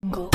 Go.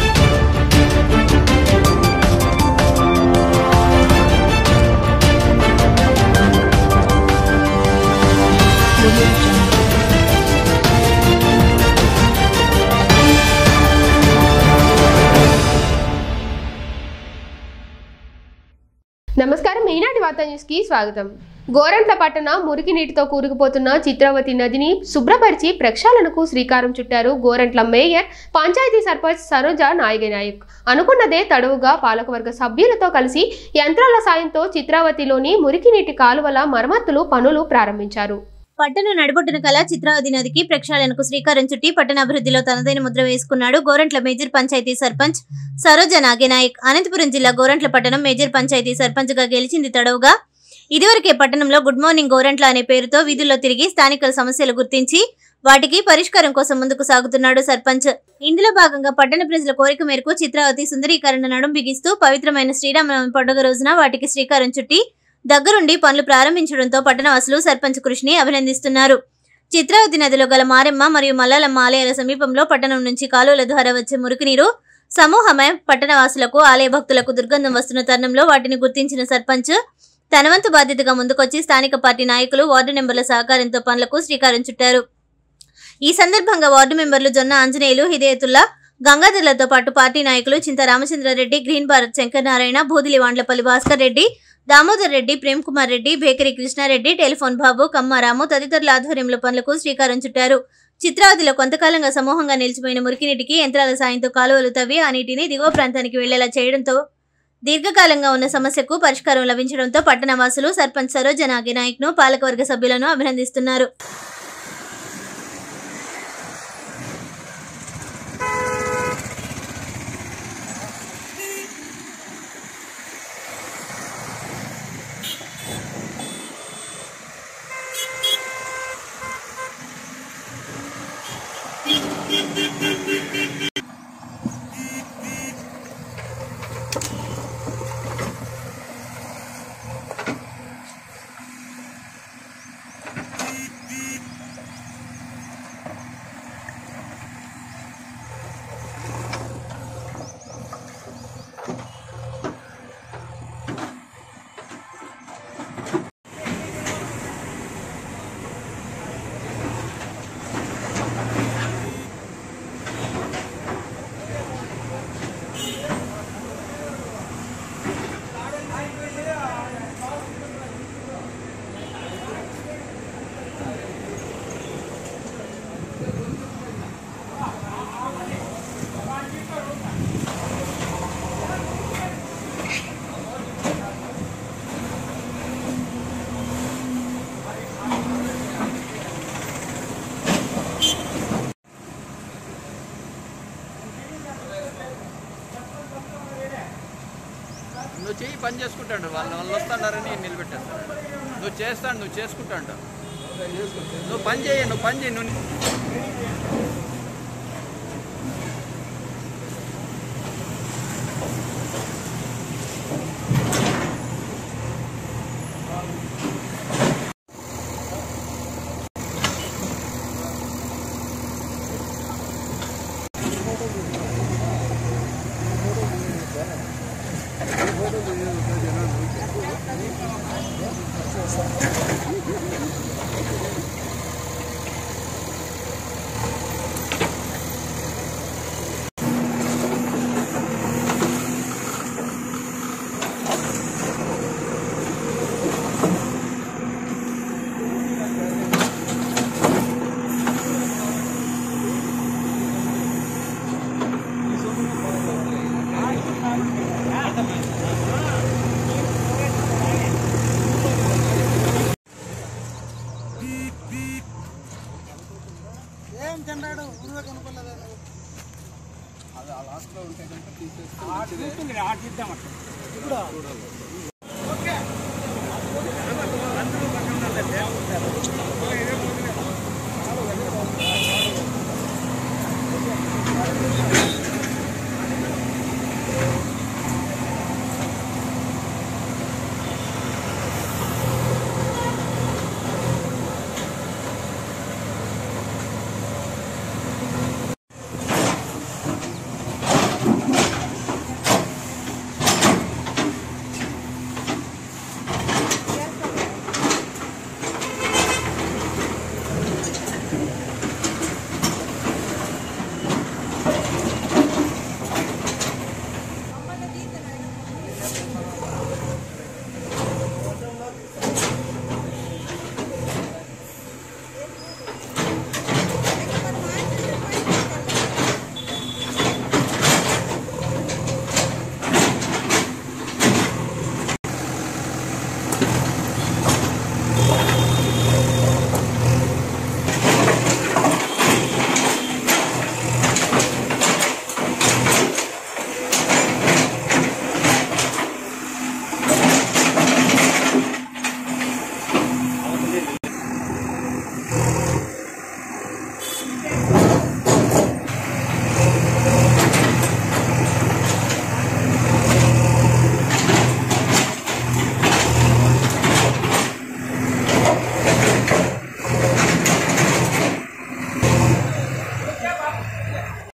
నమస్కారం ఈనాటి వార్తా న్యూస్ కి స్వాగతం గోరంట్ల పట్టణ మురికి నీటితో కూరుకుపోతున్న చిత్రావతి నదిని శుభ్రపరిచి ప్రక్షాళనకు శ్రీకారం చుట్టారు గోరంట్ల మేయర్ పంచాయతీ సర్పంచ్ సరోజ నాయగ నాయక్ అనుకున్నదే తడవుగా పాలకవర్గ సభ్యులతో కలిసి యంత్రాల సాయంతో చిత్రావతిలోని మురికి నీటి కాలువల మరమ్మతులు పనులు ప్రారంభించారు పట్టణ నడిబొడ్డున కల చిత్రావతి నదికి ప్రక్షాళనకు శ్రీకారం చుట్టి పట్టణాభివృద్ధిలో తనదైన ముద్ర వేసుకున్నాడు గోరంట్ల మేజర్ పంచాయతీ సర్పంచ్ సరోజ నాగేనాయక్ అనంతపురం జిల్లా గోరంట్ల పట్టణం మేజర్ పంచాయతీ సర్పంచ్ గా గెలిచింది తడవుగా ఇదివరకే పట్టణంలో గుడ్ మార్నింగ్ గోరంట్ల అనే పేరుతో వీధుల్లో తిరిగి స్థానికుల సమస్యలు గుర్తించి వాటికి పరిష్కారం కోసం ముందుకు సాగుతున్నాడు సర్పంచ్ ఇందులో భాగంగా పట్టణ ప్రజల కోరిక మేరకు చిత్రావతి సుందరీకరణ నడుం బిగిస్తూ పవిత్రమైన శ్రీరామనవమి పండుగ రోజున వాటికి శ్రీకారం చుట్టి దగ్గరుండి పనులు ప్రారంభించడంతో పట్టణవాసులు సర్పంచ్ కృషిని అభినందిస్తున్నారు చిత్రావతి నదిలో గల మారెమ్మ మరియు మల్లాలమ్మ ఆలయాల సమీపంలో పట్టణం నుంచి కాలువల ద్వారా వచ్చే మురుగునీరు సమూహమే పట్టణవాసులకు ఆలయ భక్తులకు దుర్గంధం వస్తున్న తరుణంలో వాటిని గుర్తించిన సర్పంచ్ తన వంతు బాధ్యతగా ముందుకొచ్చి స్థానిక పార్టీ నాయకులు వార్డు నెంబర్ల సహకారంతో పనులకు శ్రీకారం చుట్టారు ఈ సందర్భంగా వార్డు మెంబర్లు జొన్న ఆంజనేయులు హిదయతుల్లా గంగాధర్లతో పాటు పార్టీ నాయకులు Chinta Ramachandrareddy green Bharat Shankar Narayana Budili Vandlapalli Bhaskar Reddy Damodar Reddy Prem Kumar Reddy bakery Krishnareddy telephone Babu Kammaramu తదితరుల ఆధ్వర్యంలో పనులకు శ్రీకారం చుట్టారు చిత్రావతిలో కొంతకాలంగా సమూహంగా నిలిచిపోయిన మురికినీటికి యంత్రాల సాయంతో కాలువలు తవ్వి ఆ నీటిని దిగువ ప్రాంతానికి వెళ్లేలా చేయడంతో దీర్ఘకాలంగా ఉన్న సమస్యకు పరిష్కారం లభించడంతో పట్టణవాసులు సర్పంచ్ సరోజ నాయక్ ను పాలకవర్గ సభ్యులను అభినందిస్తున్నారు నువ్వు చెయ్యి పని చేసుకుంటాడు వాళ్ళు వాళ్ళు వస్తున్నారని నిలబెట్టేస్తాడు నువ్వు చేస్తాడు నువ్వు చేసుకుంటాడు నువ్వు పని చేయి నువ్వు పని చేయి నువ్వు ఏం తిన్నాడు ఊరిలో కనపడలేదు అది ఆ లాస్ట్లో ఉంటే కనుక తీసేస్తే ఇప్పుడు